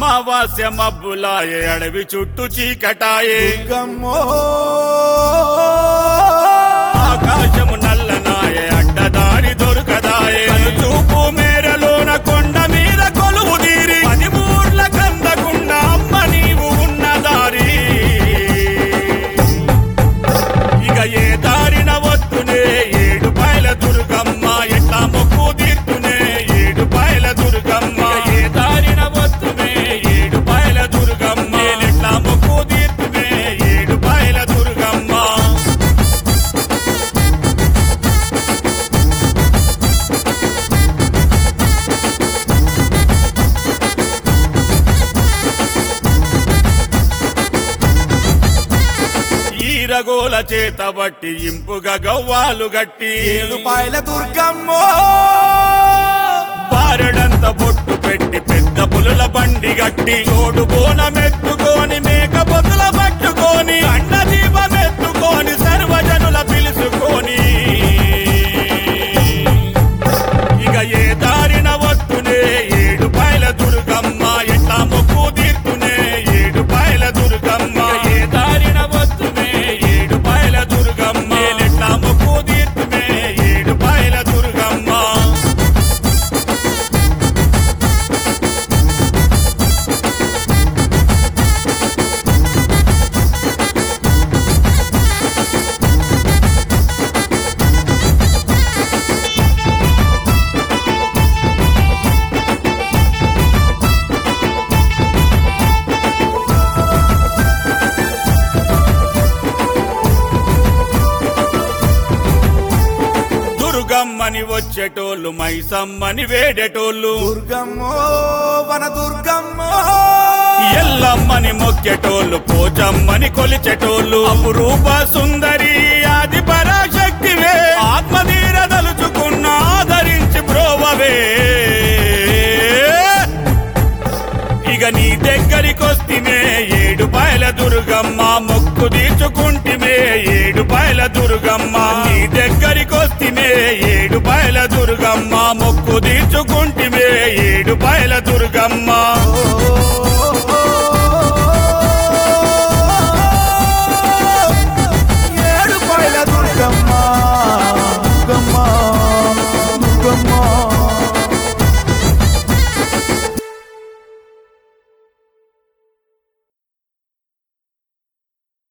అమావాస్య మబ్బులాయే అడవి చుట్టూ చీకటాయే దుర్గమ్మో ఆకాశము నల్లనాయే అడ్డదారి దొరకదాయే చూపు మేరలోన కొండ మీద కొలువు తీరి పదిమూర్ల కందకుండా అమ్మ నీవు ఉన్న దారి ఇక ఏ దారిన వస్తునే ఏడు పాయల దుర్గమ్మ ఎట్లా మొక్కు తీర్తునే ఏడు పాయల దుర్గమ్మ ఏ దారిన వస్తునే ఏడు పాయల దుర్గమ్మ ఎట్లా మొక్కు తీర్తునే ఏడు పాయల దుర్గమ్మ ఈరగోల చేత బట్టి ఇంపుగా గవ్వాలు గట్టి ఏడు పాయల దుర్గమ్మో బారెడంత బొట్టు పెట్టి పెద్ద పులుల బండి గట్టి చోడు బోనమెత్తుకొని మేక పొతుల పట్టుకొని అన్న దీపమెత్తుకొని సర్వజనుల పిలుచుకొని ఇక ఏ దారిన వస్తునే ఏడు పాయల దుర్గమ్మ ఎట్లా మొక్కు తీర్తునే ఏడు పాయల దుర్గమ్మ ఏ దారిన వస్తునే ఏడు పాయల దుర్గమ్మ ఎట్లా మొక్కు తీర్తునే ఏడు పాయల దుర్గమ్మ దుర్గమ్మని వచ్చేటోళ్ళు మైసమ్మని వేడేటోళ్ళు దుర్గమ్మో వన దుర్గమ్మో ఎల్లమ్మని మొక్కేటోళ్ళు పోచమ్మని కొలిచేటోళ్ళు అపురూప సుందరి ఆది పరాశక్తివే ఆత్మధీర దలుచుకున్న ఆదరించి బ్రోవవే ఇక నీ దగ్గరికొస్తిమే ఏడు పాయల దుర్గమ్మ మొక్కు తీర్చుకుంటిమే ఏడు పాయల దుర్గమ్మ నీ దగ్గరికొస్తిమే ఏడు పాయల దుర్గమ్మ మొక్కు తీర్చుకుంటి